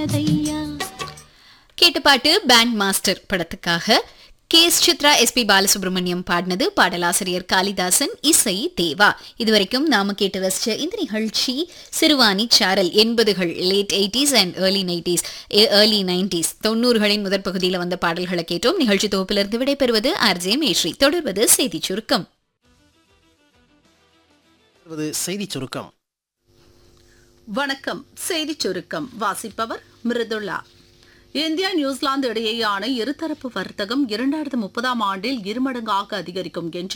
உள்ளதையா கேட்ட பாட்டு band master படத்துக்காக K S Chithra SP Balasubrahmanyam பாடினது பாடலாசிரியர் காளிதாசன் இசை தேவா இதுவரைக்கும் நாம கேட்டு ரசிச்ச இந்த நிகழ்ச்சி சிறுவாணி சாரல் எண்பதுகள் late eighties and early nineties early nineties தொண்ணூறுகளின் முதற் பகுதியில் வந்த பாடல்களை கேட்டோம் நிகழ்ச்சி தொகுப்பிலிருந்து விடைபெறுவது ஆர்ஜே மேஸ்ரீ தொடர்வது செய்தி சுருக்கம் வருவது செய்திச் சுருக்கம் வணக்கம் செய்திச் சுருக்கம் வாசிப்பவர் மிருதுளா இந்தியா நியூசிலாந்து இடையேயான இருதரப்பு வர்த்தகம் இரண்டாயிரத்து முப்பதாம் ஆண்டில் இருமடங்காக அதிகரிக்கும் என்று